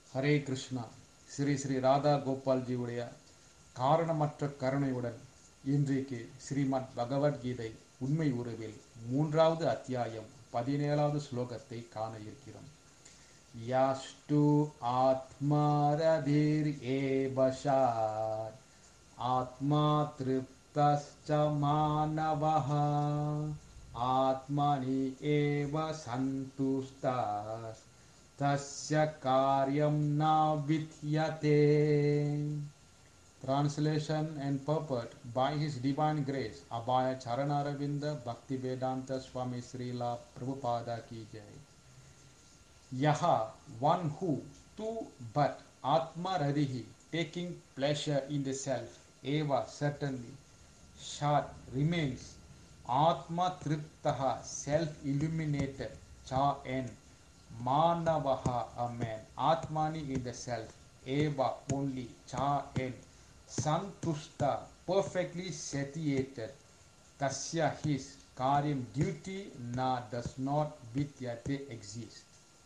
ஹரே கிருஷ்ணா ஸ்ரீ ஸ்ரீ ராதா கோபால்ஜியுடைய காரணமற்ற கருணையுடன் இன்றைக்கு ஸ்ரீமத் பகவத்கீதை உண்மை உருவில் மூன்றாவது அத்தியாயம் பதினேழாவது ஸ்லோகத்தை காண இருக்கிறோம் யாஷ்டு ஆத்மாரதிர் ஏவஷாத் ஆத்மா திருப்தஸ்ச மானவः ஆத்மனி ஏவ சந்துஷ்டாஸ் தஸ்ய காரியம் ந வித்யதே Translation and purport by His Divine Grace Abhaya Charanaravinda Bhakti Vedanta Swami Srila Prabhupada Ki Jai Yaha, one who, tu but, Atma Radihi, taking pleasure in the self, Eva, certainly, Shat, remains, Atma Triptaha, self-illuminated, Cha, en, Manavaha, a man, Atmani in the self, Eva, only, Cha, en, Santushta, perfectly satiated, Tasya, his, Karyam, duty, na, does not, Vidyate, exist.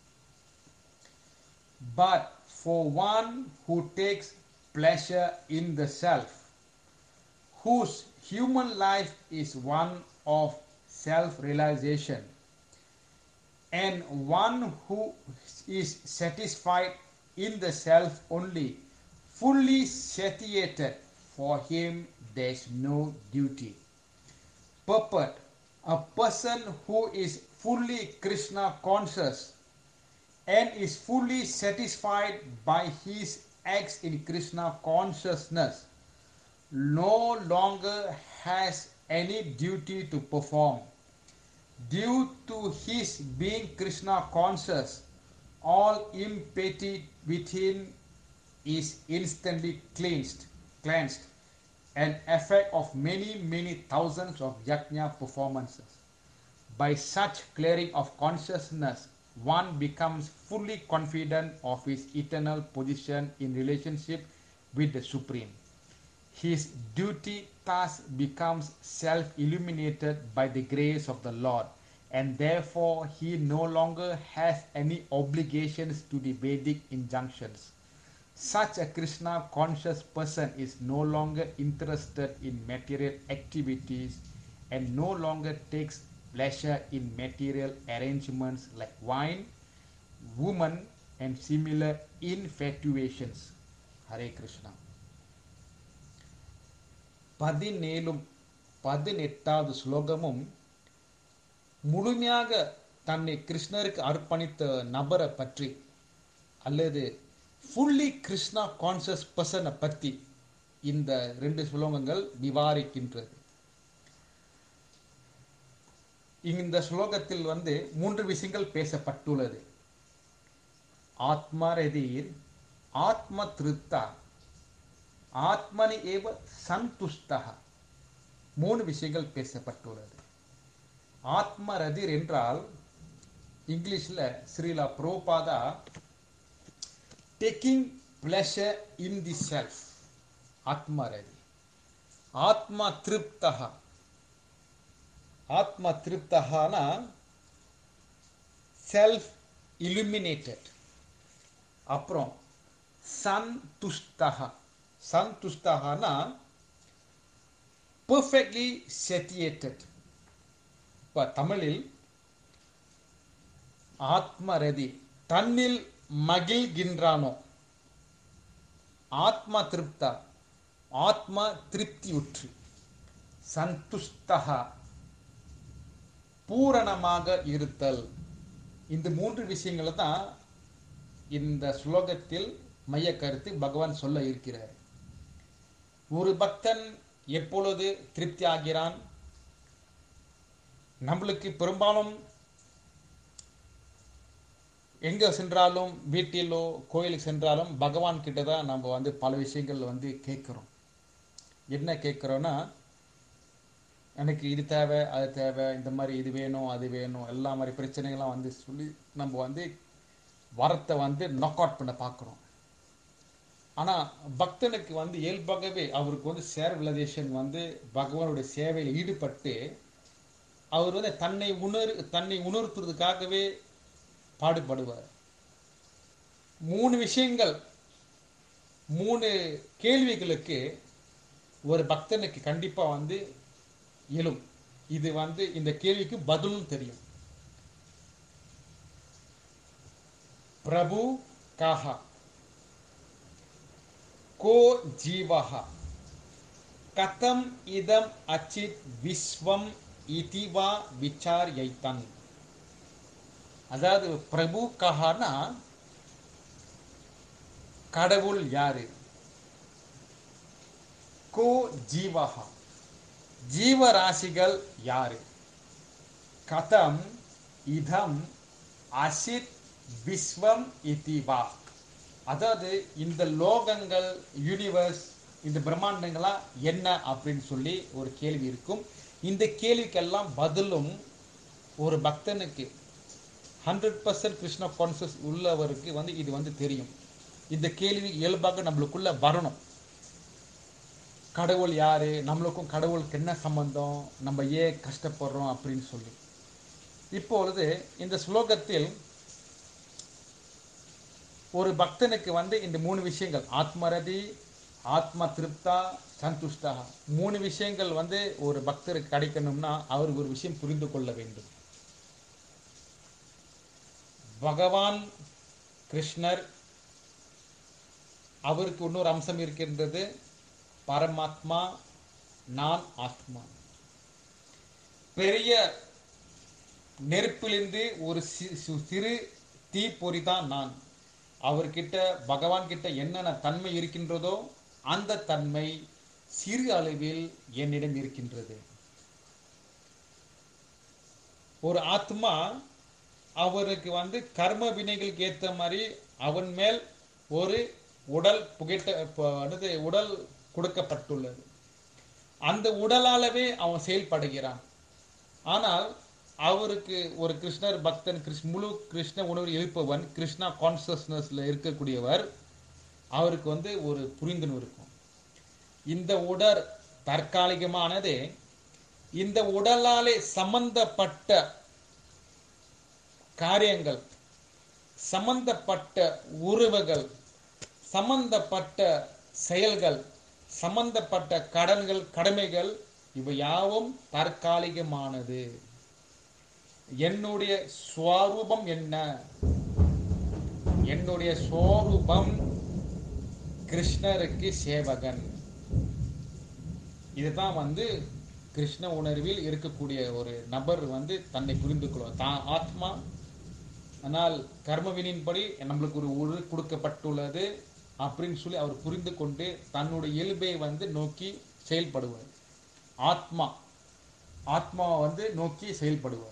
But for one who takes pleasure in the self, whose human life is one of self realization, and one who is satisfied in the self only, fully satiated, for him there is no duty. Purport A person who is fully Krishna conscious and is fully satisfied by his acts in Krishna consciousness no longer has any duty to perform. Due to his being Krishna conscious, all impurity within is instantly cleansed, cleansed, an effect of many, many thousands of yajna performances. By such clearing of consciousness, one becomes fully confident of his eternal position in relationship with the Supreme. His duty thus becomes self illuminated by the grace of the Lord, and therefore he no longer has any obligations to the Vedic injunctions. Such a Krishna conscious person is no longer interested in material activities and no longer takes pleasure in material arrangements like wine, woman, and similar infatuations. Hare Krishna. பதினேழும் பதினெட்டாவது ஸ்லோகமும் முழுமையாக தன்னை கிருஷ்ணருக்கு அர்ப்பணித்த நபரை பற்றி அல்லது fully Krishna conscious பர்சனை பற்றி இந்த ரெண்டு ஸ்லோகங்கள் விவாரிக்கின்றது இந்த ஸ்லோகத்தில் வந்து மூன்று விஷயங்கள் பேசப்பட்டுள்ளது ஆத்மரதீர் ஆத்ம திருத்தா ஆத்மனி ஏவ சந்துஷ்டா மூணு விஷயங்கள் பேசப்பட்டுள்ளது ஆத்மரதிர் என்றால் இங்கிலீஷில் Srila Prabhupada taking pleasure in the self ஆத்மரதி ஆத்மா திருப்தகா ஆத்மா திருப்தகானா செல்ஃப் இலுமினேட்டட் அப்புறம் சந்துஷ்டகா சந்துஷ்டகானா பர்ஃபெக்ட்லி செட்டியேட்டட் இப்போ தமிழில் ஆத்மரதி தன்னில் மகிழ்கின்றானோ ஆத்மா திருப்தா ஆத்மா திருப்தியுற்று சந்துஷ்டகா பூரணமாக இருத்தல் இந்த மூன்று விஷயங்களை தான் இந்த ஸ்லோகத்தில் மைய கருத்து பகவான் சொல்ல இருக்கிறார் ஒரு பக்தன் எப்பொழுது திருப்தி ஆகிறான் நம்மளுக்கு பெரும்பாலும் எங்கே சென்றாலும் வீட்டிலோ கோயிலுக்கு சென்றாலும் பகவான் கிட்ட தான் நம்ம வந்து பல விஷயங்கள் வந்து கேட்குறோம் என்ன கேட்குறோன்னா எனக்கு இது தேவை அது தேவை இந்த மாதிரி இது வேணும் அது வேணும் எல்லா மாதிரி பிரச்சனைகள்லாம் வந்து சொல்லி நம்ம வந்து வரத்தை வந்து நாக் அவுட் பண்ண பார்க்குறோம் ஆனால் பக்தனுக்கு வந்து இயல்பாகவே அவருக்கு வந்து சேரவிலதேஷன் வந்து பகவானுடைய சேவையில் ஈடுபட்டு அவர் வந்து தன்னை உணர் தன்னை உணர்த்துறதுக்காகவே பாடுபடுவார் மூணு விஷயங்கள் மூணு கேள்விகளுக்கு ஒரு பக்தனுக்கு கண்டிப்பா வந்து எழும் இது வந்து இந்த கேள்விக்கு பதிலும் தெரியும் பிரபு காஹா கோ ஜீவஹா கதம் இதம் அச்சித் விஸ்வம் இதிவா விசாரியைத்தன் அதாவது பிரபு கஹானா கடவுள் யாரு கோ ஜீவஹா ஜீவராசிகள் யாரு கதம் இதம் அசித் விஸ்வம் இதிவா அதாவது இந்த லோகங்கள் யூனிவர்ஸ் இந்த பிரம்மாண்டங்களா என்ன அப்படின்னு சொல்லி ஒரு கேள்வி இருக்கும் இந்த கேள்விக்கெல்லாம் பதிலும் ஒரு பக்தனுக்கு ஹண்ட்ரட் பர்சன்ட் கிருஷ்ண கான்சியஸ் உள்ளவருக்கு வந்து இது வந்து தெரியும் இந்த கேள்வி இயல்பாக நம்மளுக்குள்ள வரணும் கடவுள் யாரு நம்மளுக்கும் கடவுளுக்கு என்ன சம்பந்தம் நம்ம ஏன் கஷ்டப்படுறோம் அப்படின்னு சொல்லி இப்பொழுது இந்த ஸ்லோகத்தில் ஒரு பக்தனுக்கு வந்து இந்த மூணு விஷயங்கள் ஆத்மரதி ஆத்ம திருப்தா சந்துஷ்டா மூணு விஷயங்கள் வந்து ஒரு பக்தருக்கு கிடைக்கணும்னா அவர் ஒரு விஷயம் புரிந்து கொள்ள வேண்டும் பகவான் கிருஷ்ணர் அவருக்கு இன்னொரு அம்சம் இருக்கின்றது பரமாத்மா நான் ஆத்மா பெரிய நெருப்பிலிருந்து ஒரு சி- சி- சிறு தீப்பொறி தான் நான் அவர்கிட்ட பகவான் கிட்ட என்னென்ன தன்மை இருக்கின்றதோ அந்த தன்மை சிறு அளவில் என்னிடம் இருக்கின்றது ஒரு ஆத்மா அவருக்கு வந்து கர்ம வினைகளுக்கு ஏத்த மாதிரி அவன் மேல் ஒரு உடல் புகைட்ட ப- என்னது உடல் கொடுக்கப்பட்டுள்ளது அந்த உடலாலவே அவன் செயல்படுகிறான் ஆனால் அவருக்கு ஒரு கிருஷ்ணர் பக்தன் கிருஷ் முழு கிருஷ்ண உணர்வு இருப்பவன் கிருஷ்ணா கான்சியஸ்னஸ்ல இருக்கக்கூடியவர் அவருக்கு வந்து ஒரு புரிந்துணர்வு இருக்கும் இந்த உடல் தற்காலிகமானது இந்த உடலாலே சம்பந்தப்பட்ட காரியங்கள் சம்பந்தப்பட்ட உறவுகள் சம்பந்தப்பட்ட செயல்கள் சம்பந்தப்பட்ட கடன்கள் கடமைகள் இவை யாவும் தற்காலிகமானது என்னுடைய ஸ்வரூபம் என்ன என்னுடைய ஸ்வரூபம் கிருஷ்ணருக்கு சேவகன் இதுதான் வந்து கிருஷ்ண உணர்வில் இருக்கக்கூடிய ஒரு நபர் வந்து தன்னை புரிந்து கொள்வார் தான் ஆத்மா ஆனால் கர்மவினின்படி நம்மளுக்கு ஒரு உரு கொடுக்கப்பட்டுள்ளது அப்படின்னு சொல்லி அவர் புரிந்து கொண்டு தன்னுடைய இயல்பை வந்து நோக்கி செயல்படுவார் ஆத்மா ஆத்மாவை வந்து நோக்கி செயல்படுவார்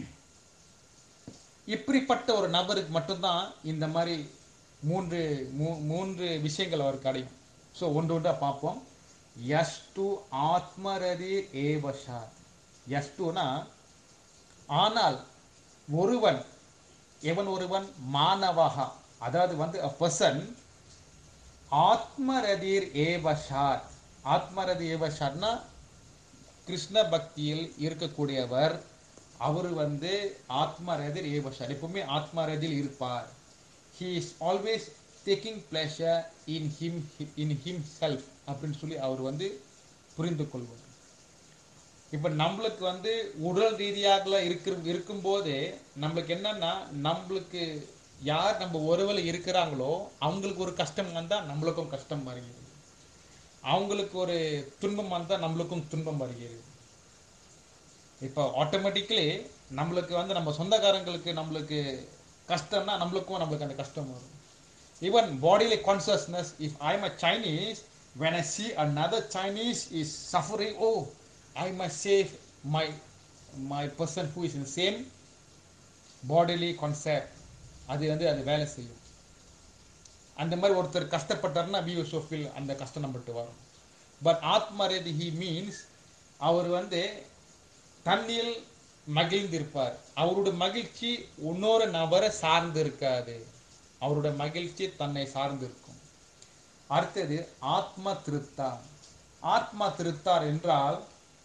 இப்படிப்பட்ட ஒரு நபருக்கு மட்டும்தான் இந்த மாதிரி மூன்று மூ- மூன்று விஷயங்கள் அவருக்கு அடையும் ஸோ ஒன்று ஒன்றா பார்ப்போம் யஷ்டு ஆத்மரதி ஏவஷா யஷ்டுனா ஆனால் ஒருவன் எவன் ஒருவன் மாணவகா அதாவது வந்து a person ஆத்மரதிர் ஏவஷார் ஆத்மரதி ஏவஷார்னா கிருஷ்ண பக்தியில் இருக்கக்கூடியவர் அவர் வந்து ஆத்மரதிர் ஏவஷார் எப்பவுமே ஆத்மரதியில் இருப்பார் he is always taking pleasure in him in himself அப்படின்னு சொல்லி அவர் வந்து புரிந்து கொள்வார் இப்ப நம்மளுக்கு வந்து உடல் ரீதியாக இருக்கிற இருக்கும்போது நம்மளுக்கு என்னன்னா நம்மளுக்கு யார் நம்ம உறவுல இருக்கிறாங்களோ அவங்களுக்கு ஒரு கஷ்டம் வந்தா நம்மளுக்கும் கஷ்டம் வருகிறது அவங்களுக்கு ஒரு துன்பம் வந்தா நம்மளுக்கும் துன்பம் வருகிறது இப்போ ஆட்டோமேட்டிக்கலி நம்மளுக்கு வந்து நம்ம சொந்தக்காரங்களுக்கு நம்மளுக்கு கஷ்டம்னா நம்மளுக்கும் நம்மளுக்கு அந்த கஷ்டம் வரும் ஈவன் பாடியில consciousness if I am a Chinese when I see another Chinese is suffering, oh, I must save my my person who is in the same bodily concept. அது வந்து அது வேலை செய்யும் அந்த மாதிரி ஒருத்தர் கஷ்டப்பட்டாருன்னா வி யூஸ் ஃபீல் அந்த கஷ்டம் நம்மகிட்ட வரும் பட் ஆத்மரேதி ஹி மீன்ஸ் அவர் வந்து தண்ணியில் மகிழ்ந்திருப்பார் அவருடைய மகிழ்ச்சி இன்னொரு நபரை சார்ந்து இருக்காது அவருடைய மகிழ்ச்சி தன்னை சார்ந்து இருக்கும் அடுத்தது ஆத்ம திருப்தார் ஆத்ம திருப்தார் என்றால்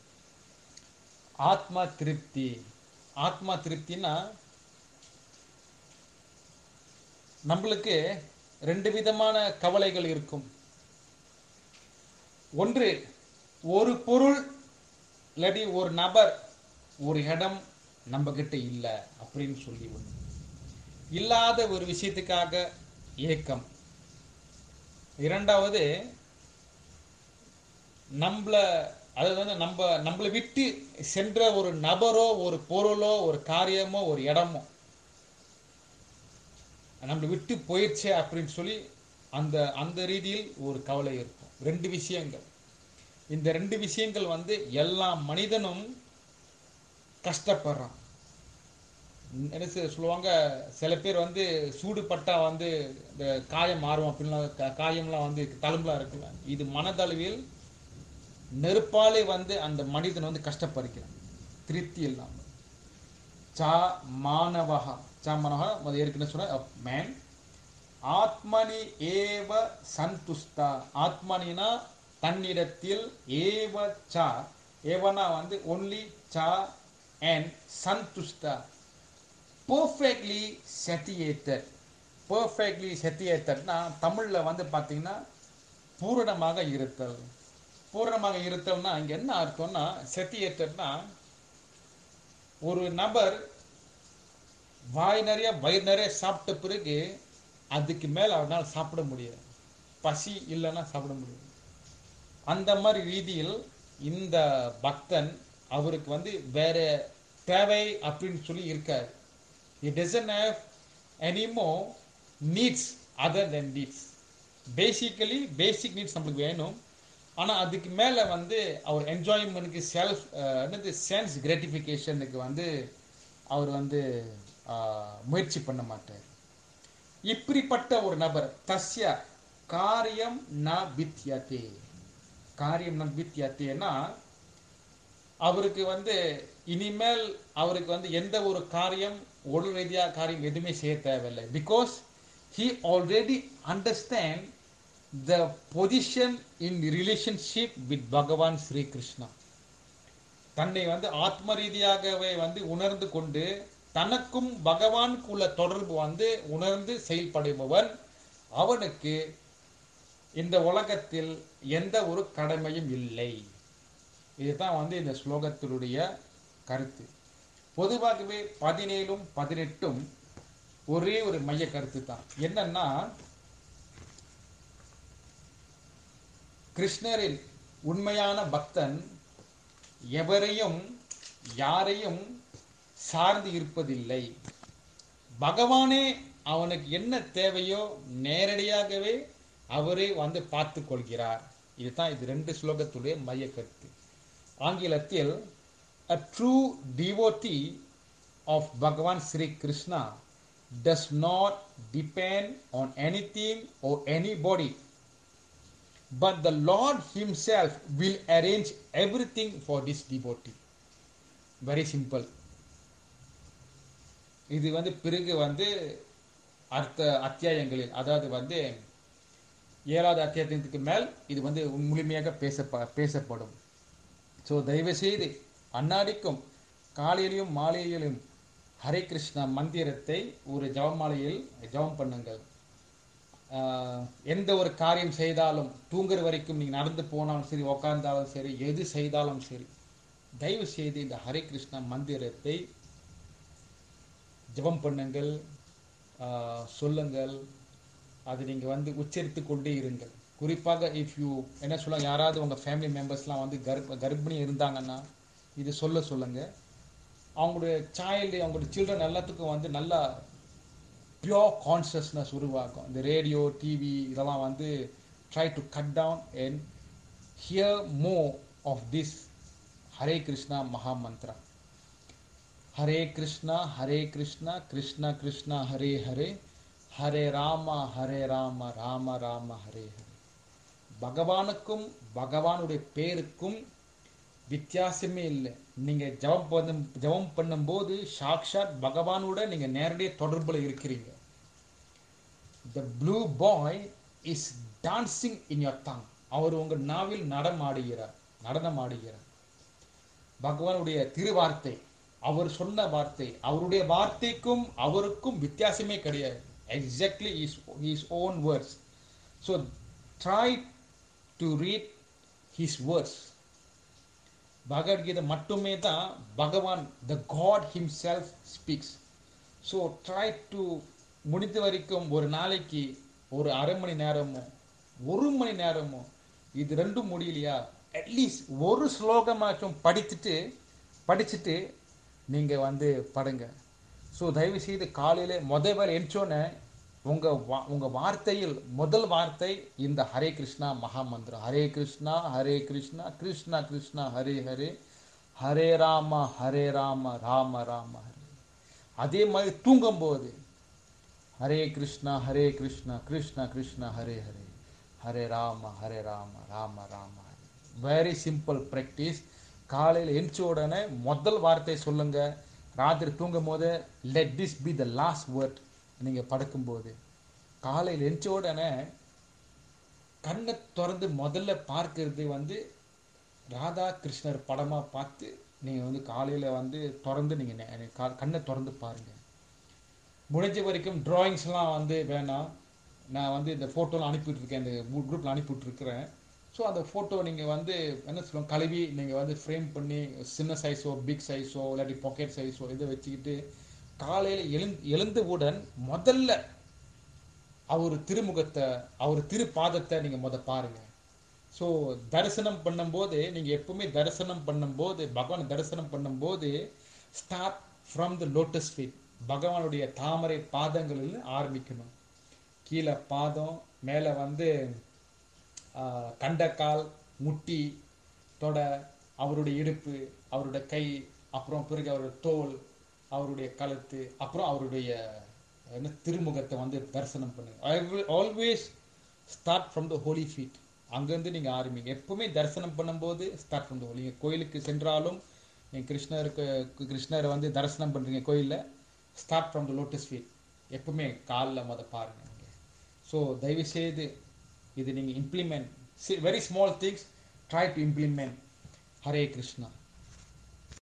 ஆத்ம திருப்தி ஆத்ம திருப்தினா நம்மளுக்கு ரெண்டு விதமான கவலைகள் இருக்கும் ஒன்று ஒரு பொருள் இல்லாட்டி ஒரு நபர் ஒரு இடம் நம்ம கிட்ட இல்லை அப்படின்னு சொல்லி ஒன்று இல்லாத ஒரு விஷயத்துக்காக ஏக்கம் இரண்டாவது நம்மள அதாவது வந்து நம்ம நம்மளை விட்டு சென்ற ஒரு நபரோ ஒரு பொருளோ ஒரு காரியமோ ஒரு இடமோ நம்மளை விட்டு போயிடுச்சே அப்படின்னு சொல்லி அந்த அந்த ரீதியில் ஒரு கவலை இருக்கும் ரெண்டு விஷயங்கள் இந்த ரெண்டு விஷயங்கள் வந்து எல்லா மனிதனும் கஷ்டப்படுறான் என்ன சொ- சொல்லுவாங்க சில பேர் வந்து சூடு பட்டா வந்து இந்த காயம் மாறும் அப்படின்லாம் கா- காயம்லாம் வந்து தழும்புலாம் இருக்குல்ல இது மனதளவில் நெருப்பாலே வந்து அந்த மனிதன் வந்து கஷ்டப்படுகிறான் திருப்தி இல்லாமல் சா மாணவஹா சா மாணவஹா அது ஏற்கனவே சொன்ன மேன் ஆத்மனி ஏவ சந்துஷ்டா ஆத்மனினா தன்னிடத்தில் ஏவ சா ஏவனா வந்து ஒன்லி சா அண்ட் சந்துஷ்டா பர்ஃபெக்ட்லி செட்டியேட்டட் பர்ஃபெக்ட்லி செட்டியேட்டட்னா தமிழில் வந்து பார்த்தீங்கன்னா பூரணமாக இருத்தல் பூரணமாக இருத்தல்னா இங்கே என்ன அர்த்தம்னா செட்டியேட்டட்னா ஒரு நபர் வாய் நிறைய வயிறு நிறைய சாப்பிட்ட பிறகு அதுக்கு மேலே அவனால் சாப்பிட முடியாது பசி இல்லைன்னா சாப்பிட முடியாது அந்த மாதிரி ரீதியில் இந்த பக்தன் அவருக்கு வந்து வேற தேவை அப்படின்னு சொல்லி இருக்காது it doesn't have anymore needs other than needs basically basic needs நம்மளுக்கு வேணும் ஆனால் அதுக்கு மேலே வந்து அவர் என்ஜாய்மெண்ட்டுக்கு செல்ஃப் என்னது சென்ஸ் கிராட்டிஃபிகேஷனுக்கு வந்து அவர் வந்து ஆஹ், முயற்சி பண்ண மாட்டார் இப்படிப்பட்ட ஒரு நபர் தஸ்ய காரியம் ந வித்யதே காரியம் ந வித்யதேனா அவருக்கு வந்து இனிமேல் அவருக்கு வந்து எந்த ஒரு காரியம் உடல் ரீதியாக காரியம் எதுவுமே செய்ய தேவையில்லை because he already understand the position in relationship with பகவான் ஸ்ரீ கிருஷ்ணா தன்னை வந்து ஆத்ம ரீதியாகவே வந்து உணர்ந்து கொண்டு தனக்கும் பகவானுக்கு உள்ள தொடர்பு வந்து உணர்ந்து செயல்படுபவன் அவனுக்கு இந்த உலகத்தில் எந்த ஒரு கடமையும் இல்லை இதுதான் வந்து இந்த ஸ்லோகத்தினுடைய கருத்து பொதுவாகவே பதினேழும் பதினெட்டும் ஒரே ஒரு மைய கருத்து தான் என்னன்னா கிருஷ்ணரின் உண்மையான பக்தன் எவரையும் யாரையும் சார்ந்து இருப்பதில்லை பகவானே அவனுக்கு என்ன தேவையோ நேரடியாகவே அவரே வந்து பார்த்து கொள்கிறார் இதுதான் இது ரெண்டு ஸ்லோகத்துடைய மைய கருத்து ஆங்கிலத்தில் a true devotee of Bhagavan Sri Krishna does not depend on anything or anybody but the Lord Himself will arrange everything for this devotee. Very simple. இது வந்து பிறகு வந்து அடுத்த அத்தியாயங்களில் அதாவது வந்து ஏழாவது அத்தியாயத்துக்கு மேல் இது வந்து முழுமையாக பேச பேசப்படும் ஸோ தயவு செய்து அன்னாடிக்கும் காலையிலும் மாலையிலும் ஹரே கிருஷ்ணா மந்திரத்தை ஒரு ஜபமாலையில் ஜபம் பண்ணுங்கள் ஆஹ் எந்த ஒரு காரியம் செய்தாலும் தூங்குற வரைக்கும் நீங்கள் நடந்து போனாலும் சரி உக்காந்தாலும் சரி எது செய்தாலும் சரி தயவு செய்து இந்த ஹரே கிருஷ்ணா மந்திரத்தை ஜெபம் பண்ணுங்கள் ஆஹ் சொல்லுங்கள் அது நீங்கள் வந்து உச்சரித்து கொண்டே இருங்கள் குறிப்பாக இஃப் யூ என்ன சொல்ல யாராவது உங்கள் ஃபேமிலி மெம்பர்ஸ்லாம் வந்து கர்ப்ப கர்ப்பிணி இருந்தாங்கன்னா இது சொல்ல சொல்லுங்கள் அவங்களுடைய சைல்டு அவங்களுடைய சில்ட்ரன் எல்லாத்துக்கும் வந்து நல்லா பியோர் கான்சியஸ்னஸ் உருவாக்கும் இந்த ரேடியோ டிவி இதெல்லாம் வந்து try to cut down and hear more of this Hare Krishna maha mantra Hare Krishna Hare Krishna Krishna Krishna Hare Hare Hare Rama Hare Rama Rama Rama Hare Hare பகவானுக்கும் பகவானுடைய பேருக்கும் வித்தியாசமே இல்லை நீங்க ஜெபம் பண்ணும் ஜெபம் பண்ணும்போது சாக்ஷாத் பகவானோட நீங்க நேரடியாக தொடர்புல இருக்கிறீங்க the blue boy is dancing in your tongue அவர் உங்க நாவில் நடமாடுகிறார் நடனமாடுகிறார் பகவானுடைய திருவார்த்தை அவர் சொன்ன வார்த்தை அவருடைய வார்த்தைக்கும் அவருக்கும் வித்தியாசமே கிடையாது exactly is his own words so try to read his words Bhagavad Gita மட்டுமே தான் Bhagavan the God himself speaks so try to முடிந்த வரைக்கும் ஒரு நாளைக்கு ஒரு அரை மணி நேரமோ ஒரு மணி நேரமோ இது ரெண்டும் முடியலையா அட்லீஸ்ட் ஒரு ஸ்லோகமாச்சும் படிச்சுட்டு படிச்சுட்டு நீங்கள் வந்து படுங்க ஸோ தயவு செய்து காலையில் முதல் வேலை எரிச்சோன்னே உங்கள் வா உங்கள் வார்த்தையில் முதல் வார்த்தை இந்த ஹரே கிருஷ்ணா மகாமந்திரம் ஹரே கிருஷ்ணா ஹரே கிருஷ்ணா கிருஷ்ணா கிருஷ்ணா ஹரே ஹரே ஹரே ராம ஹரே ராம ராம ராம ஹரே அதே மாதிரி தூங்கும்போது Hare Krishna Hare Krishna Krishna Krishna Hare Hare Hare Rama Hare Rama Rama Rama Hare very simple practice காலையில் எந்திச்ச உடனே முதல் வார்த்தை சொல்லுங்க ராத்திரி தூங்கும் போது let this be the last word நீங்கள் படுக்கும்போது காலையில் எந்திச்ச உடனே கண்ணை திறந்து முதல்ல பார்க்கறது வந்து ராதா கிருஷ்ணர் படமாக பார்த்து நீங்கள் வந்து காலையில் வந்து திறந்து நீங்கள் கண்ணை திறந்து பாருங்கள் முடிஞ்ச வரைக்கும் ட்ராயிங்ஸ்லாம் வந்து வேணாம் நான் வந்து இந்த ஃபோட்டோலாம் அனுப்பிவிட்ருக்கேன் இந்த குரூப்பில் அனுப்பிவிட்ருக்கிறேன் ஸோ அந்த ஃபோட்டோ நீங்கள் வந்து என்ன சொல்லுவோம் கழுவி நீங்கள் வந்து ஃப்ரேம் பண்ணி சின்ன சைஸோ பிக் சைஸோ இல்லாட்டி பாக்கெட் சைஸோ இதை வச்சுக்கிட்டு காலையில் எழுந் எழுந்தவுடன் முதல்ல அவர் திருமுகத்தை அவர் திருப்பாதத்தை நீங்கள் முத பாருங்கள் ஸோ தரிசனம் பண்ணும்போது நீங்கள் எப்பவுமே தரிசனம் பண்ணும்போது பகவான் தரிசனம் பண்ணும்போது start from the lotus feet பகவானுடைய தாமரை பாதங்களில் ஆரம்பிக்கணும் கீழே பாதம் மேலே வந்து கண்டக்கால் முட்டி தொடை அவருடைய இடுப்பு அவருடைய கை அப்புறம் பிறகு அவருடைய தோல் அவருடைய கழுத்து அப்புறம் அவருடைய என்ன திருமுகத்தை வந்து தரிசனம் பண்ணுங்க always start from the holy feet அங்கேருந்து நீங்கள் ஆரம்பிங்க எப்பவுமே தரிசனம் பண்ணும்போது ஸ்டார்ட் ஃப்ரம் த ஹோலி கோயிலுக்கு சென்றாலும் என் கிருஷ்ணருக்கு கிருஷ்ணரை வந்து தரிசனம் பண்ணுறீங்க கோயிலில் start from the lotus feet எப்பவுமே காலில் மொதல் பாருங்கள் நீங்கள் ஸோ தயவுசெய்து இது நீங்கள் implement very small things try to implement Hare Krishna